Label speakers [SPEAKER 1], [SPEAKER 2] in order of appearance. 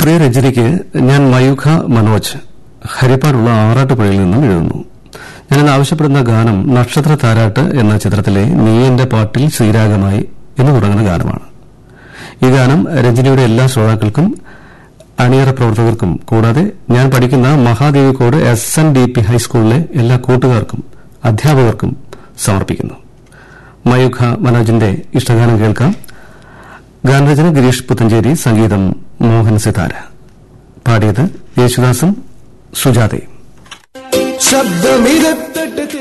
[SPEAKER 1] പ്രിയ രജനിക്ക് ഞാൻ മയൂഖ മനോജ് ഹരിപ്പാടുള്ള ആറാട്ടുപുഴയിൽ നിന്നും എഴുതുന്നു ഞാനിന്ന് ആവശ്യപ്പെടുന്ന ഗാനം നക്ഷത്ര താരാട്ട് എന്ന ചിത്രത്തിലെ നീ എന്റെ പാട്ടിൽ ശ്രീരാഗമായി എന്ന് തുടങ്ങുന്ന ഗാനമാണ് ഈ ഗാനം രജനിയുടെ എല്ലാ ശ്രോതാക്കൾക്കും അണിയറ പ്രവർത്തകർക്കും കൂടാതെ ഞാൻ പഠിക്കുന്ന Mahadevikkad S N D P ഹൈസ്കൂളിലെ എല്ലാ കൂട്ടുകാർക്കും അധ്യാപകർക്കും സമർപ്പിക്കുന്നു മയൂഖ മനോജിന്റെ ഇഷ്ടഗാനം കേൾക്കാം ഗാനരചന ഗിരീഷ് പുത്തഞ്ചേരി സംഗീതം മോഹൻ സിതാര പാടിയത് യേശുദാസും സുജാതയും
[SPEAKER 2] ശബ്ദമിരത്തട്ട്